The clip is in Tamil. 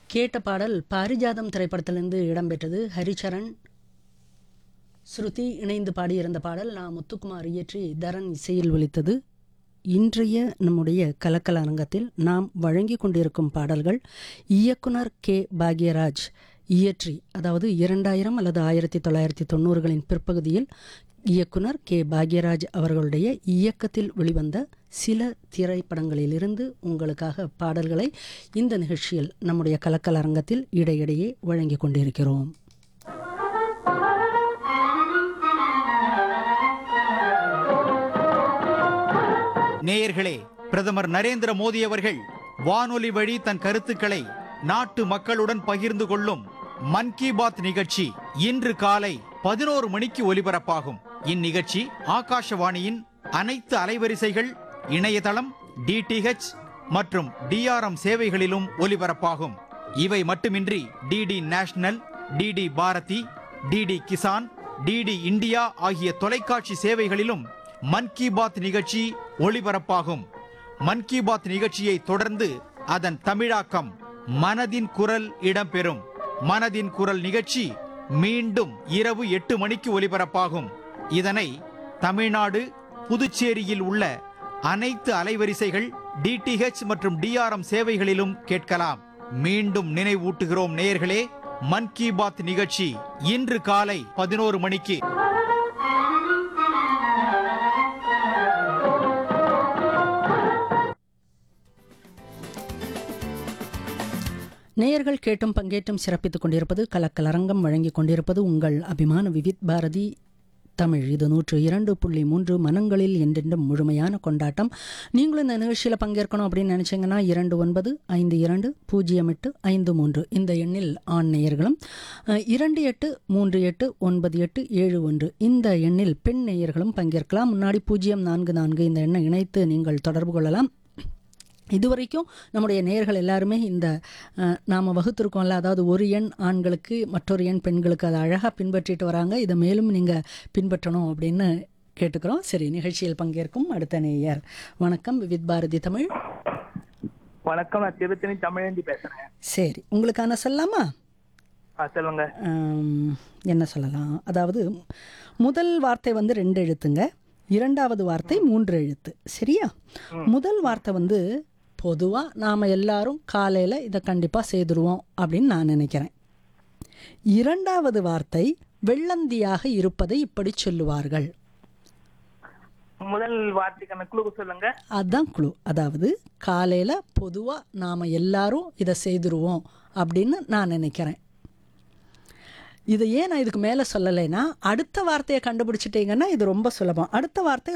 கேட்ட பாடல் பாரிஜாதம் திரைப்படத்திலிருந்து இடம்பெற்றது ஹரிச்சரன் ஸ்ருதி இணைந்து பாடியிருந்த பாடல் நான் முத்துக்குமார் இயற்றி தரன் இசையில் ஒலித்தது இன்றைய நம்முடைய கலக்கல் அரங்கத்தில் நாம் வழங்கி கொண்டிருக்கும் பாடல்கள் இயக்குனர் கே பாக்யராஜ் இயற்றி அதாவது இரண்டாயிரம் அல்லது ஆயிரத்தி தொள்ளாயிரத்தி தொண்ணூறுகளின் பிற்பகுதியில் இயக்குனர் கே பாக்யராஜ் அவர்களுடைய இயக்கத்தில் வெளிவந்த சில திரைப்படங்களிலிருந்து உங்களுக்காக பாடல்களை இந்த நிகழ்ச்சியில் நம்முடைய கலக்கல் அரங்கத்தில் இடையிடையே வழங்கி கொண்டிருக்கிறோம் நேயர்களே பிரதமர் நரேந்திர மோடி அவர்கள் வானொலி வழி தன் கருத்துக்களை நாட்டு மக்களுடன் பகிர்ந்து கொள்ளும் மன் கி பாத் நிகழ்ச்சி இன்று காலை பதினோரு மணிக்கு ஒலிபரப்பாகும் இந்நிகழ்ச்சி ஆகாஷவாணியின் அனைத்து அலைவரிசைகள் இணையதளம் டிடிஹெச் மற்றும் டிஆர்எம் சேவைகளிலும் ஒலிபரப்பாகும் இவை மட்டுமின்றி DD national DD Bharati DD Kisan DD India ஆகிய தொலைக்காட்சி சேவைகளிலும் மன் கி பாத் நிகழ்ச்சி ஒளிபரப்பாகும் மன் கி பாத் நிகழ்ச்சியை தொடர்ந்து அதன் தமிழாக்கம் மனதின் குரல் இடம்பெறும் மனதின் குரல் நிகழ்ச்சி மீண்டும் இரவு எட்டு மணிக்கு ஒலிபரப்பாகும் இதனை தமிழ்நாடு புதுச்சேரியில் உள்ள அனைத்து அலைவரிசைகள் டிடிஹெச் மற்றும் டிஆர்எம் சேவைகளிலும் கேட்கலாம் மீண்டும் நினைவூட்டுகிறோம் நேயர்களே மன் கி பாத் நிகழ்ச்சி இன்று காலை பதினோரு மணிக்கு நேயர்கள் கேட்டும் பங்கேற்றும் சிறப்பித்துக் கொண்டிருப்பது கலக்கலரங்கம் வழங்கிக் கொண்டிருப்பது உங்கள் அபிமான விவித் பாரதி தமிழ் இது நூற்று இரண்டு புள்ளி மூன்று மனங்களில் என்றென்றும் முழுமையான கொண்டாட்டம் நீங்களும் இந்த நிகழ்ச்சியில் பங்கேற்கணும் அப்படின்னு நினச்சிங்கன்னா இரண்டு ஒன்பது ஐந்து இரண்டு பூஜ்ஜியம் எட்டு ஐந்து மூன்று இந்த எண்ணில் ஆண் நேயர்களும் அஹ், இரண்டு எட்டு மூன்று எட்டு ஒன்பது எட்டு ஏழு ஒன்று இந்த எண்ணில் பெண் நேயர்களும் பங்கேற்கலாம் முன்னாடி பூஜ்ஜியம் நான்கு நான்கு இந்த எண்ணை இணைத்து நீங்கள் தொடர்பு கொள்ளலாம் இதுவரைக்கும் நம்முடைய நேயர்கள் எல்லாருமே இந்த அஹ், நாம வகுத்திருக்கோம்ல அதாவது ஒரு எண் ஆண்களுக்கு மற்றொரு எண் பெண்களுக்கு அதை அழகாக பின்பற்றிட்டு வராங்க இதை மேலும் நீங்கள் பின்பற்றணும் அப்படின்னு கேட்டுக்கிறோம் சரி நிகழ்ச்சியில் பங்கேற்கும் அடுத்த நேயர் வணக்கம் விவித் பாரதி தமிழ் வணக்கம் நான் திருத்தணி தமிழேந்தி பேசுறேன் சரி உங்களுக்கான சொல்லலாமா ஆ சொல்லுங்க ஆம், என்ன சொல்லலாம் அதாவது முதல் வார்த்தை வந்து ரெண்டு எழுத்துங்க இரண்டாவது வார்த்தை மூன்று எழுத்து சரியா முதல் வார்த்தை வந்து பொதுவாக நாம் எல்லாரும் காலையில் இதை கண்டிப்பாக செய்துருவோம் அப்படின்னு நான் நினைக்கிறேன் இரண்டாவது வார்த்தை வெள்ளந்தியாக இருப்பதை இப்படி சொல்லுவார்கள் முதல் வார்த்தைக்கான குழு சொல்லுங்க அதுதான் குழு அதாவது காலையில் பொதுவாக நாம் எல்லாரும் இதை செய்துருவோம் அப்படின்னு நான் நினைக்கிறேன் இதை ஏன் நான் இதுக்கு மேலே சொல்லலைன்னா அடுத்த வார்த்தையை கண்டுபிடிச்சிட்டீங்கன்னா இது ரொம்ப சுலபம் அடுத்த வார்த்தை